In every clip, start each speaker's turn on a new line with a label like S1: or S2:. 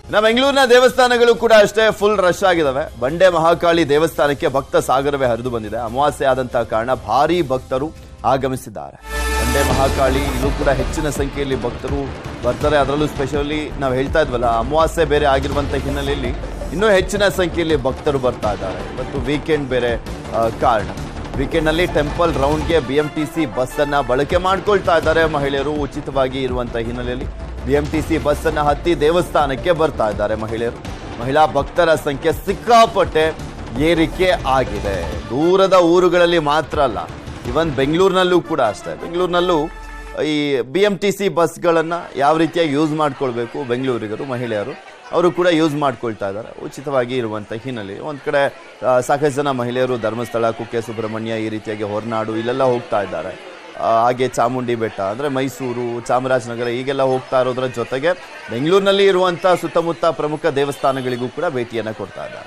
S1: ನಮ್ಮ ಬೆಂಗಳೂರಿನ ದೇವಸ್ಥಾನಗಳು ಕೂಡ ಅಷ್ಟೇ ಫುಲ್ ರಶ್ ಆಗಿದಾವೆ ಬಂಡೆ ಮಹಾಕಾಳಿ ದೇವಸ್ಥಾನಕ್ಕೆ ಭಕ್ತ ಸಾಗರವೇ ಹರಿದು ಬಂದಿದೆ ಅಮಾವಾಸ್ಯೆ ಆದಂತಹ ಕಾರಣ ಭಾರಿ ಭಕ್ತರು ಆಗಮಿಸಿದ್ದಾರೆ ಬಂಡೆ ಮಹಾಕಾಳಿ ಇದು ಕೂಡ ಹೆಚ್ಚಿನ ಸಂಖ್ಯೆಯಲ್ಲಿ ಭಕ್ತರು ಬರ್ತಾರೆ ಅದರಲ್ಲೂ ಸ್ಪೆಷಲಿ ನಾವು ಹೇಳ್ತಾ ಇದ್ವಲ್ಲ ಅಮಾವಾಸ್ಯೆ ಬೇರೆ ಆಗಿರುವಂತ ಹಿನ್ನೆಲೆಯಲ್ಲಿ ಇನ್ನೂ ಹೆಚ್ಚಿನ ಸಂಖ್ಯೆಯಲ್ಲಿ ಭಕ್ತರು ಬರ್ತಾ ಇದ್ದಾರೆ ಇವತ್ತು ವೀಕೆಂಡ್ ಬೇರೆ ಆ, ಕಾರಣ ವೀಕೆಂಡ್ ನಲ್ಲಿ ಟೆಂಪಲ್ ರೌಂಡ್ಗೆ B M T C bus ಅನ್ನ ಬಳಕೆ ಮಾಡ್ಕೊಳ್ತಾ ಇದ್ದಾರೆ ಮಹಿಳೆಯರು ಉಚಿತವಾಗಿ ಇರುವಂತ ಹಿನ್ನೆಲೆಯಲ್ಲಿ B M T C bus ಅನ್ನ ಹತ್ತಿ ದೇವಸ್ಥಾನಕ್ಕೆ ಬರ್ತಾ ಇದ್ದಾರೆ ಮಹಿಳೆಯರು ಮಹಿಳಾ ಭಕ್ತರ ಸಂಖ್ಯೆ ಸಿಕ್ಕಾಪಟ್ಟೆ ಏರಿಕೆ ಆಗಿದೆ ದೂರದ ಊರುಗಳಲ್ಲಿ ಮಾತ್ರ ಅಲ್ಲ ಇವನ್ ಬೆಂಗಳೂರಿನಲ್ಲೂ ಕೂಡ ಅಷ್ಟೇ ಬೆಂಗಳೂರಿನಲ್ಲೂ ಈ ಬಿ ಎಂ ಟಿ ಸಿ ಬಸ್ಗಳನ್ನು ಯಾವ ರೀತಿಯಾಗಿ ಯೂಸ್ ಮಾಡ್ಕೊಳ್ಬೇಕು ಬೆಂಗಳೂರಿಗರು ಮಹಿಳೆಯರು ಅವರು ಕೂಡ ಯೂಸ್ ಮಾಡ್ಕೊಳ್ತಾ ಇದ್ದಾರೆ ಉಚಿತವಾಗಿ ಇರುವಂಥ ಹಿನ್ನೆಲೆ ಒಂದು ಕಡೆ ಆ, ಸಾಕಷ್ಟು ಜನ ಮಹಿಳೆಯರು ಧರ್ಮಸ್ಥಳ ಕುಕ್ಕೆ ಸುಬ್ರಹ್ಮಣ್ಯ ಈ ರೀತಿಯಾಗಿ ಹೊರನಾಡು ಇಲ್ಲೆಲ್ಲ ಹೋಗ್ತಾ ಇದ್ದಾರೆ ಆ, ಹಾಗೆ ಚಾಮುಂಡಿ ಬೆಟ್ಟ ಅಂದರೆ ಮೈಸೂರು ಚಾಮರಾಜನಗರ ಹೀಗೆಲ್ಲ ಹೋಗ್ತಾ ಇರೋದ್ರ ಜೊತೆಗೆ ಬೆಂಗಳೂರಿನಲ್ಲಿ ಇರುವಂಥ ಸುತ್ತಮುತ್ತ ಪ್ರಮುಖ ದೇವಸ್ಥಾನಗಳಿಗೂ ಕೂಡ ಭೇಟಿಯನ್ನು ಕೊಡ್ತಾ ಇದ್ದಾರೆ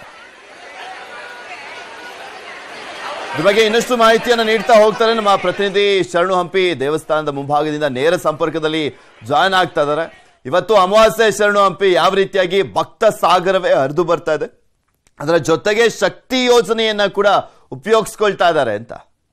S1: ಇದ್ರ ಬಗ್ಗೆ ಇನ್ನಷ್ಟು ಮಾಹಿತಿಯನ್ನು ನೀಡ್ತಾ ಹೋಗ್ತಾರೆ ನಮ್ಮ ಪ್ರತಿನಿಧಿ ಶರಣು ಹಂಪಿ ದೇವಸ್ಥಾನದ ಮುಂಭಾಗದಿಂದ ನೇರ ಸಂಪರ್ಕದಲ್ಲಿ ಜಾಯ್ನ್ ಆಗ್ತಾ ಇದ್ದಾರೆ ಇವತ್ತು ಅಮಾವಾಸ್ಯೆ ಶರಣು ಹಂಪಿ ಯಾವ ರೀತಿಯಾಗಿ ಭಕ್ತ ಸಾಗರವೇ ಹರಿದು ಬರ್ತಾ ಇದೆ ಅದರ ಜೊತೆಗೆ ಶಕ್ತಿ ಯೋಜನೆಯನ್ನ ಕೂಡ ಉಪಯೋಗಿಸ್ಕೊಳ್ತಾ ಇದ್ದಾರೆ ಅಂತ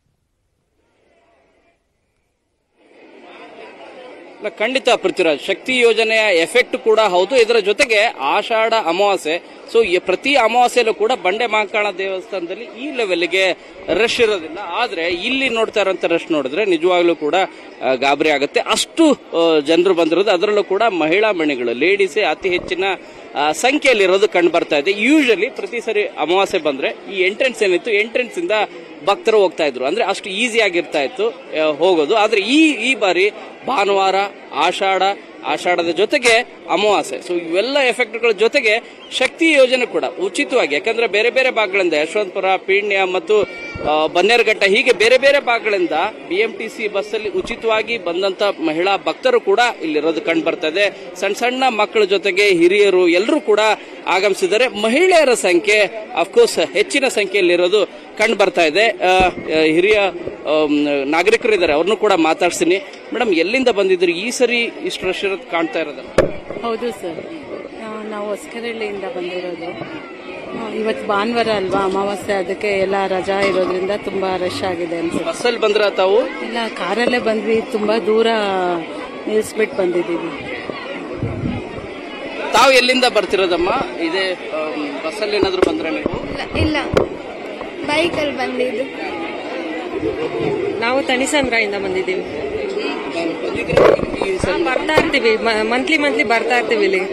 S2: ಇಲ್ಲ, ಖಂಡಿತ ಪೃಥ್ವಿರಾಜ್ ಶಕ್ತಿ ಯೋಜನೆಯ ಎಫೆಕ್ಟ್ ಕೂಡ ಹೌದು ಇದರ ಜೊತೆಗೆ ಆಷಾಢ ಅಮಾವಾಸ್ಯೆ ಸೊ ಪ್ರತಿ ಅಮಾವಾಸ್ಯೆಯಲ್ಲೂ ಕೂಡ ಬಂಡೆ ಮಾಂಕಾಳ ದೇವಸ್ಥಾನದಲ್ಲಿ ಈ ಲೆವೆಲ್ಗೆ ರಶ್ ಇರೋದಿಲ್ಲ ಆದ್ರೆ ಇಲ್ಲಿ ನೋಡ್ತಾ ಇರೋಂಥ ರಶ್ ನೋಡಿದ್ರೆ ನಿಜವಾಗ್ಲೂ ಕೂಡ ಆ, ಗಾಬರಿ ಆಗುತ್ತೆ ಅಷ್ಟು ಜನರು ಬಂದಿರೋದು ಅದರಲ್ಲೂ ಕೂಡ ಮಹಿಳಾ ಮಣಿಗಳು ಲೇಡೀಸೇ ಅತಿ ಹೆಚ್ಚಿನ ಆ, ಸಂಖ್ಯೆಯಲ್ಲಿರೋದು ಕಂಡು ಬರ್ತಾ ಇದೆ ಯೂಶಲಿ ಪ್ರತಿ ಸರಿ ಅಮಾವಾಸ್ಯೆ ಬಂದ್ರೆ ಈ ಎಂಟ್ರೆನ್ಸ್ ಏನಿತ್ತು ಎಂಟ್ರೆನ್ಸ್ ಇಂದ ಭಕ್ತರು ಹೋಗ್ತಾ ಇದ್ರು ಅಂದ್ರೆ ಅಷ್ಟು ಈಸಿ ಆಗಿರ್ತಾ ಇತ್ತು ಆ, ಹೋಗೋದು ಆದ್ರೆ ಈ ಈ ಬಾರಿ ಭಾನುವಾರ ಆಷಾಢ ಆಷಾಢದ ಜೊತೆಗೆ ಅಮಾವಾಸ್ಯೆ ಸೊ ಇವೆಲ್ಲ ಎಫೆಕ್ಟ್ಗಳ ಜೊತೆಗೆ ಶಕ್ತಿ ಯೋಜನೆ ಕೂಡ ಉಚಿತವಾಗಿ ಯಾಕಂದ್ರೆ ಬೇರೆ ಬೇರೆ ಭಾಗಗಳಿಂದ ಯಶವಂತಪುರ ಪೀಣ್ಯ ಮತ್ತು ಆ, ಬನ್ನೇರುಘಟ್ಟ ಹೀಗೆ ಬೇರೆ ಬೇರೆ ಭಾಗಗಳಿಂದ ಬಿಎಂಟಿಸಿ ಬಸ್ ಅಲ್ಲಿ ಉಚಿತವಾಗಿ ಬಂದಂತ ಮಹಿಳಾ ಭಕ್ತರು ಕೂಡ ಇಲ್ಲಿರೋದು ಕಂಡು ಬರ್ತಾ ಇದೆ ಸಣ್ಣ ಸಣ್ಣ ಮಕ್ಕಳ ಜೊತೆಗೆ ಹಿರಿಯರು ಎಲ್ಲರೂ ಕೂಡ ಆಗಮಿಸಿದ್ದಾರೆ ಮಹಿಳೆಯರ ಸಂಖ್ಯೆ ಅಫ್ಕೋರ್ಸ್ ಹೆಚ್ಚಿನ ಸಂಖ್ಯೆಯಲ್ಲಿರೋದು ಕಂಡು ಬರ್ತಾ ಇದೆ ಆ, ಆ, ಹಿರಿಯ ಆಮ್, ನಾಗರಿಕರು ಇದ್ದಾರೆ ಅವ್ರನ್ನೂ ಕೂಡ ಮಾತಾಡ್ತೀನಿ ಮೇಡಮ್ ಎಲ್ಲಿಂದ ಬಂದಿದ್ರು ಈ ಸರಿ ಇಷ್ಟು ರಶ್ ಇರೋದು ಕಾಣ್ತಾ ಇರೋದಲ್ಲ
S3: ಹೌದು ಸರ್ ಆ, ನಾವು ಹೊಸಕೆರೆಹಳ್ಳಿಯಿಂದ ಬಂದಿರೋದು ಆ, ಇವತ್ತು ಭಾನುವಾರ ಅಲ್ವಾ ಅಮಾವಾಸ್ಯೆ ಅದಕ್ಕೆ ಎಲ್ಲ ರಜಾ ಇರೋದ್ರಿಂದ ತುಂಬಾ ರಶ್ ಆಗಿದೆ ಅನ್ಸುತ್ತೆ
S2: ಬಸ್ಸಲ್ಲಿ ಬಂದ್ರ ತಾವು
S3: ಇಲ್ಲ ಕಾರಲ್ಲೇ ಬಂದ್ವಿ ತುಂಬಾ ದೂರ ನಿಲ್ಲಿಸ್ಬಿಟ್ಟು ಬಂದಿದ್ದೀವಿ
S2: ತಾವು ಎಲ್ಲಿಂದ ಬರ್ತಿರೋದಮ್ಮ ಇದೇ ಆಮ್, ಬಸ್ಸಲ್ಲಿ ಏನಾದ್ರು ಬಂದ್ರೆ ನೀವು
S4: ಇಲ್ಲ ಇಲ್ಲ ಬೈಕಲ್ಲಿ ಬಂದಿದ್ದು
S5: ನಾವು ತಣಿಸಂದ್ರದಿಂದ ಬಂದಿದ್ದೀವಿ ಹಾ, ಬರ್ತಾ ಇರ್ತೀವಿ ಮಂತ್ಲಿ ಮಂತ್ಲಿ ಬರ್ತಾ ಇರ್ತೀವಿ ಇಲ್ಲಿ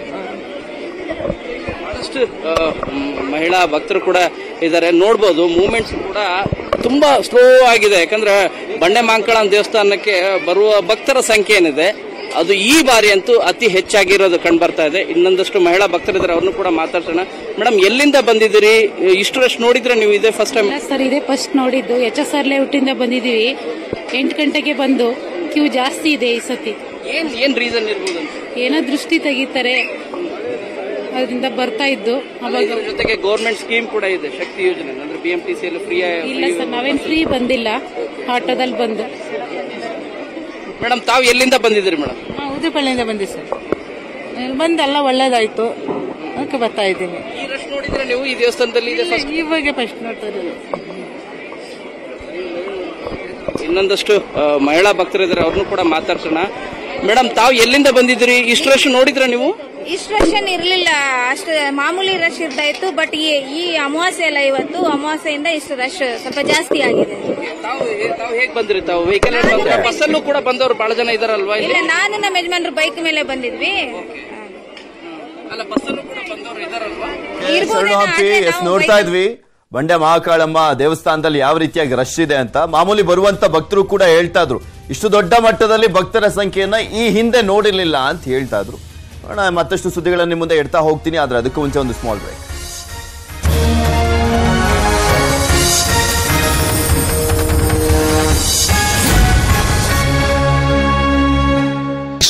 S2: ಬಹಳಷ್ಟು ಆ, ಮ್, ಮಹಿಳಾ ಭಕ್ತರು ಕೂಡ ಇದ್ದಾರೆ ನೋಡ್ಬೋದು ಮೂವ್ಮೆಂಟ್ಸ್ ಕೂಡ ತುಂಬಾ ಸ್ಲೋ ಆಗಿದೆ ಯಾಕಂದ್ರೆ ಬಂಡೆ ಮಾಂಕಳ ದೇವಸ್ಥಾನಕ್ಕೆ ಬರುವ ಭಕ್ತರ ಸಂಖ್ಯೆ ಏನಿದೆ ಅದು ಈ ಬಾರಿ ಅಂತೂ ಅತಿ ಹೆಚ್ಚಾಗಿರೋದು ಕಂಡು ಬರ್ತಾ ಇದೆ ಇನ್ನೊಂದಷ್ಟು ಮಹಿಳಾ ಭಕ್ತರಿದ್ದಾರೆ ಅವ್ರನ್ನು ಕೂಡ ಮಾತಾಡ್ಸೋಣ ಮೇಡಮ್ ಎಲ್ಲಿಂದ ಬಂದಿದ್ದೀರಿ ಇಷ್ಟು ರಶ್ ನೋಡಿದ್ರೆ ನೀವು ಇದೇ ಫಸ್ಟ್ ಟೈಮ್
S3: ಇಲ್ಲ ಸರ್ ಇದೇ ಫಸ್ಟ್ ನೋಡಿದ್ದು ಎಚ್ ಎಸ್ ಆರ್ ಲೇಔಟಿಂದ ಬಂದಿದ್ದೀವಿ ಎಂಟು ಗಂಟೆಗೆ ಬಂದು ಕ್ಯೂ ಜಾಸ್ತಿ ಇದೆ ಈ ಸತಿ
S2: ಏನ್ ಏನ್ ರೀಸನ್ ಇರ್ಬೋದು ಅಂತ
S3: ಏನೋ ದೃಷ್ಟಿ ತೆಗಿತಾರೆ ಅದರಿಂದ ಬರ್ತಾ ಇದ್ದು ಅವಾಗ
S2: ಇದ್ರ ಜೊತೆಗೆ ಗೌರ್ಮೆಂಟ್ ಸ್ಕೀಮ್ ಕೂಡ ಇದೆ ಶಕ್ತಿ ಯೋಜನೆ ಅಂದ್ರೆ B M T C free
S3: ಇಲ್ಲ ಸರ್ ನಾವೇನ್ ಫ್ರೀ ಬಂದಿಲ್ಲ ಆಟೋದಲ್ಲಿ ಬಂದು
S2: ಮೇಡಮ್ ತಾವು ಎಲ್ಲಿಂದ ಬಂದಿದ್ದೀರಿ ಮೇಡಮ್
S3: ನಾವು ಉದ್ರಿಪಳ್ಳಿಯಿಂದ ಬಂದಿವಿ ಸರ್ ಇಲ್ಲಿ ಬಂದು ಎಲ್ಲ ಒಳ್ಳೇದಾಯ್ತು ಅದಕ್ಕೆ ಬರ್ತಾ ಇದ್ದೀನಿ
S2: ಈ ರಶ್ ನೋಡಿದ್ರೆ ನೀವು ಈ ದೇವಸ್ಥಾನದಲ್ಲಿ ಇದೆ first
S3: ಇವಾಗ ಫಸ್ಟ್ ನೋಡ್ತಾ ಇರೋದು
S2: ಇನ್ನೊಂದಷ್ಟು ಆ, ಮಹಿಳಾ ಭಕ್ತರಿದ್ದಾರೆ ಅವ್ರನ್ನು ಕೂಡ ಮಾತಾಡ್ಸೋಣ ಮೇಡಮ್ ತಾವು ಎಲ್ಲಿಂದ ಬಂದಿದ್ದೀರಿ ಇಷ್ಟು ರಶ್ ನೋಡಿದ್ರ ನೀವು
S4: ಇಷ್ಟು ರಶ್ ಏನ್ ಇರ್ಲಿಲ್ಲ ಅಷ್ಟು ಮಾಮೂಲಿ ರಶ್ ಇರ್ತಾ ಇತ್ತು ಬಟ್ ಈ ಈ ಅಮಾವಾಸ್ಯೆ ಅಲ್ಲ ಇವತ್ತು ಅಮಾವಾಸ್ಯೆಯಿಂದ ಇಷ್ಟು ರಶ್ ಸ್ವಲ್ಪ ಜಾಸ್ತಿ ಆಗಿದೆ
S2: ತಾವು ತಾವು ಹೇಗ್ ಬಂದ್ರಿ ತಾವು ವೆಹಿಕಲ್ ಬಂದ್ರೆ ಬಸ್ಸಲ್ಲೂ ಕೂಡ ಬಂದವರು ಬಹಳ ಜನ ಇದಾರಲ್ವಾ ಇಲ್ಲಿ
S4: ಇಲ್ಲ ನಾನು ನಮ್ಮ ಯಜಮಾನ್ರು ಬೈಕ್ ಮೇಲೆ ಬಂದಿದ್ವಿ
S2: ಅಲ್ಲ ಬಸ್ಸಲ್ಲೂ ಕೂಡ ಬಂದವರು ಇದಾರಲ್ವಾ
S1: ಶರಣು ಹಂಪಿ ಎಸ್ ನೋಡ್ತಾ ಇದ್ವಿ ಬಂಡೆ ಮಹಾಕಾಳಮ್ಮ ದೇವಸ್ಥಾನದಲ್ಲಿ ಯಾವ ರೀತಿಯಾಗಿ ರಶ್ ಇದೆ ಅಂತ ಮಾಮೂಲಿ ಬರುವಂತ ಭಕ್ತರು ಕೂಡ ಹೇಳ್ತಾ ಇದ್ರು ಇಷ್ಟು ದೊಡ್ಡ ಮಟ್ಟದಲ್ಲಿ ಭಕ್ತರ ಸಂಖ್ಯೆಯನ್ನ ಈ ಹಿಂದೆ ನೋಡಿರ್ಲಿಲ್ಲ ಅಂತ ಹೇಳ್ತಾ ಇದ್ರು ನೋಡೋಣ, ಮತ್ತಷ್ಟು ಸುದ್ದಿಗಳನ್ನ ನಿಮ್ಮ ಮುಂದೆ ಇಡ್ತಾ ಹೋಗ್ತೀನಿ ಆದ್ರೆ ಅದಕ್ಕೂ ಮುಂಚೆ ಒಂದು small break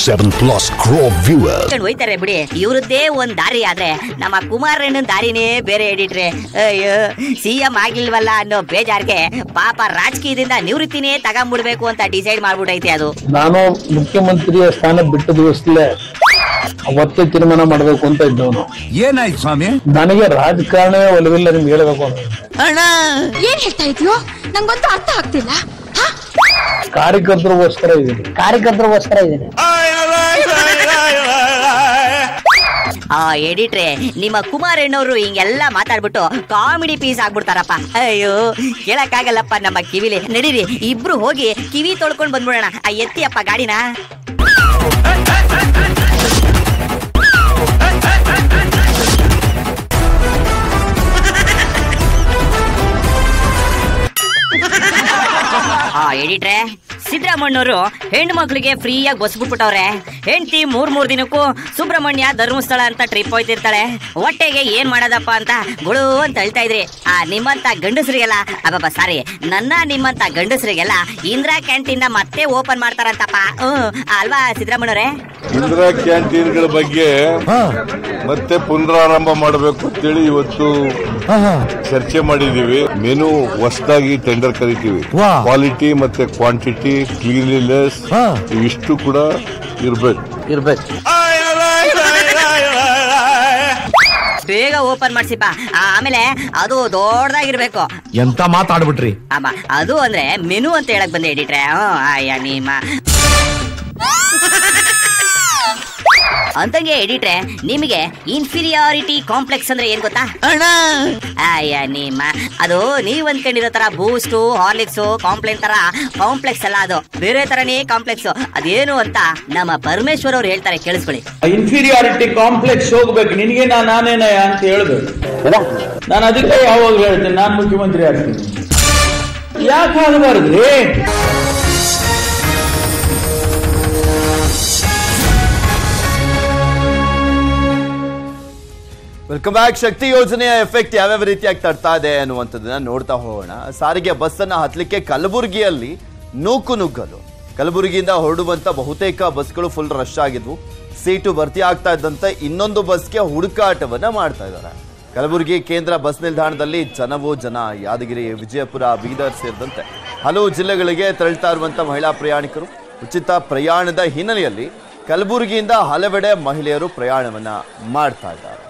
S6: 7 plus crore viewers.
S7: ಕರ್ಕೊಂಡ್ ಹೋಯ್ತಾರೆ ಬಿಡಿ ಇವ್ರದ್ದೇ ಒಂದ್ ದಾರಿ ಆದ್ರೆ ನಮ್ಮ ಕುಮಾರಣ್ಣನ ದಾರಿನೇ ಬೇರೆ ಹಿಡಿಟ್ರೆ ಅಯ್ಯೋ ಸಿಎಂ ಆಗಿಲ್ವಲ್ಲ ಅನ್ನೋ ಬೇಜಾರ್ಗೆ ಪಾಪ ರಾಜಕೀಯದಿಂದ ನಿವೃತ್ತಿನೇ ತಗೊಂಡ್ಬಿಡ್ಬೇಕು ಅಂತ ಡಿಸೈಡ್ ಮಾಡ್ಬಿಟ್ಟೈತೆ ಅದು
S8: ನಾನು ಮುಖ್ಯಮಂತ್ರಿಯ ಸ್ಥಾನ ಬಿಟ್ಟ ದಿವಸದಲ್ಲೇ ಅವತ್ತೇ ತೀರ್ಮಾನ ಮಾಡಬೇಕು ಅಂತ ಇದ್ದವನು
S6: ಏನಾಯ್ತು ಸ್ವಾಮಿ
S8: ನನಗೆ ರಾಜಕಾರಣವೇ ಒಲವಿಲ್ಲ ನಿಮ್ಗೆ ಹೇಳ್ಬೇಕು ಅಂತ
S9: ಏನ್ ಹೇಳ್ತಾ ಇದೆಯೋ ನಂಗೊಂದು ಅರ್ಥ ಆಗ್ತಿಲ್ಲ
S8: ಕಾರ್ಯಕರ್ತರಿಗೋಸ್ಕರ ಇದ್ದೀನಿ ಕಾರ್ಯಕರ್ತರಿಗೋಸ್ಕರ ಇದ್ದೀನಿ
S7: ಆ ಎಡಿಟ್ರೆ ನಿಮ್ಮ ಕುಮಾರಣ್ಣವ್ರು ಹಿಂಗೆಲ್ಲ ಮಾತಾಡ್ಬಿಟ್ಟು ಕಾಮಿಡಿ ಪೀಸ್ ಆಗ್ಬಿಡ್ತಾರಪ್ಪ ಅಯ್ಯೋ ಕೇಳಕ್ಕಾಗಲ್ಲಪ್ಪ ನಮ್ಮ ಕಿವಿಲಿ ನಡೀರಿ ಇಬ್ರು ಹೋಗಿ ಕಿವಿ ತೊಳ್ಕೊಂಡ್ ಬಂದ್ಬಿಡೋಣ ಆ ಎತ್ತಿಯಪ್ಪ ಗಾಡಿನ ಆ ಎಡಿಟ್ರೆ ಸಿದ್ದರಾಮಣ್ಣವರು ಹೆಣ್ಣು ಮಕ್ಳಿಗೆ ಫ್ರೀಯಾಗಿ ಬಸ್ ಬಿಟ್ಬಿಟ್ಟವ್ರೆ ಹೆಂಡತಿ ಮೂರ್ ಮೂರ್ ದಿನಕ್ಕೂ ಸುಬ್ರಹ್ಮಣ್ಯ ಧರ್ಮಸ್ಥಳ ಅಂತ ಟ್ರಿಪ್ ಹೋಯ್ತಿರ್ತಾಳೆ ಹೊಟ್ಟೆಗೆ ಏನ್ ಮಾಡೋದಪ್ಪ ಅಂತ ಗುಳು ಅಂತ ಹೇಳ್ತಾ ಇದ್ರಿ ಆ ನಿಮ್ಮಂತ ಗಂಡಸರಿಗೆಲ್ಲ ಅಬ್ಬಬ್ಬ ಸಾರಿ ನನ್ನ ನಿಮ್ಮಂತ ಗಂಡಸರಿಗೆಲ್ಲ ಇಂದಿರಾ ಕ್ಯಾಂಟೀನ್ ಮತ್ತೆ ಓಪನ್ ಮಾಡ್ತಾರಂತಪ್ಪ ಹ್ಮ್ ಅಲ್ವಾ ಸಿದ್ದರಾಮಣ್ಣವ್ರೆ
S10: ಇಂದಿರಾ ಕ್ಯಾಂಟೀನ್ಗಳ ಬಗ್ಗೆ ಮತ್ತೆ ಪುನರಾರಂಭ ಮಾಡಬೇಕು ಅಂತೇಳಿ ಇವತ್ತು ಚರ್ಚೆ ಮಾಡಿದೀವಿ ಮೆನು ಹೊಸದಾಗಿ ಟೆಂಡರ್ ಕರಿತೀವಿ ಕ್ವಾಲಿಟಿ ಮತ್ತೆ ಕ್ವಾಂಟಿಟಿ ಕ್ಲೀನ್ಲಿನೆಸ್ ಇವಿಷ್ಟು ಕೂಡ ಇರ್ಬೇಕು
S8: ಇರ್ಬೇಕು
S7: ಬೇಗ ಓಪನ್ ಮಾಡ್ಸಿಪ್ಪ ಆಮೇಲೆ ಅದು ದೊಡ್ಡದಾಗಿರ್ಬೇಕು
S6: ಎಂತ ಮಾತಾಡ್ಬಿಟ್ರಿ
S7: ಅಮ್ಮ ಅದು ಅಂದ್ರೆ ಮೆನು ಅಂತ ಹೇಳಕ್ ಬಂದೆ ಎಡಿಟ್ರೆ ಹ್ಮ್ ಅಯ್ಯ ನಿಮ್ಮ ಅಂತಂಗೆ ಎಡಿಟ್ರೆ ನಿಮಗೆ ಇನ್ಫೀರಿಯಾರಿಟಿ ಕಾಂಪ್ಲೆಕ್ಸ್ ಅಂದ್ರೆ ಏನ್ ಗೊತ್ತಾ ಅಯ್ಯ ನಿಮ್ಮ ಅದು ನೀವ್ ಅಂದ್ಕೊಂಡಿರೋ ತರ ಬೂಸ್ಟು ಹಾರ್ಲಿಕ್ಸು ಕಾಂಪ್ಲೇನ್ ತರ ಕಾಂಪ್ಲೆಕ್ಸ್ ಅಲ್ಲ ಅದು ಬೇರೆ ತರನೇ ಕಾಂಪ್ಲೆಕ್ಸ್ ಅದೇನು ಅಂತ ನಮ್ಮ ಪರಮೇಶ್ವರ್ ಅವ್ರು ಹೇಳ್ತಾರೆ ಕೇಳಿಸ್ಕೊಳ್ಳಿ
S11: ಇನ್ಫೀರಿಯಾರಿಟಿ ಕಾಂಪ್ಲೆಕ್ಸ್ ಹೋಗ್ಬೇಕು ನಿನಗೆ ನಾನು ನಾನೇನಯ್ಯ ಅಂತ ಹೇಳ್ಬೇಕು ನಾನು ಅದಕ್ಕೆ ಯಾವಾಗ ಹೇಳ್ತೇನೆ ನಾನು ಮುಖ್ಯಮಂತ್ರಿ ಆಗ್ತೀನಿ ಯಾಕೆ ಆಗಬಾರ್ದ್ರಿ
S1: ವೆಲ್ಕಮ್ ಬ್ಯಾಕ್ ಶಕ್ತಿ ಯೋಜನೆಯ ಎಫೆಕ್ಟ್ ಯಾವ್ಯಾವ ರೀತಿಯಾಗಿ ತಡ್ತಾ ಇದೆ ಅನ್ನುವಂಥದ್ದನ್ನ ನೋಡ್ತಾ ಹೋಗೋಣ ಸಾರಿಗೆ ಬಸ್ ಅನ್ನ ಹತ್ಲಿಕ್ಕೆ ಕಲಬುರಗಿಯಲ್ಲಿ ನೂಕು ನುಗ್ಗಲು ಕಲಬುರಗಿಯಿಂದ ಹೊರಡುವಂತ ಬಹುತೇಕ ಬಸ್ಗಳು ಫುಲ್ ರಶ್ ಆಗಿದ್ವು ಸೀಟು ಭರ್ತಿ ಆಗ್ತಾ ಇದ್ದಂತೆ ಇನ್ನೊಂದು ಬಸ್ಗೆ ಹುಡುಕಾಟವನ್ನ ಮಾಡ್ತಾ ಇದ್ದಾರೆ ಕಲಬುರಗಿ ಕೇಂದ್ರ ಬಸ್ ನಿಲ್ದಾಣದಲ್ಲಿ ಜನವೋ ಜನ ಯಾದಗಿರಿ ವಿಜಯಪುರ ಬೀದರ್ ಸೇರಿದಂತೆ ಹಲವು ಜಿಲ್ಲೆಗಳಿಗೆ ತೆರಳ್ತಾ ಇರುವಂತ ಮಹಿಳಾ ಪ್ರಯಾಣಿಕರು ಉಚಿತ ಪ್ರಯಾಣದ ಹಿನ್ನೆಲೆಯಲ್ಲಿ ಕಲಬುರಗಿಯಿಂದ ಹಲವೆಡೆ ಮಹಿಳೆಯರು ಪ್ರಯಾಣವನ್ನ ಮಾಡ್ತಾ ಇದ್ದಾರೆ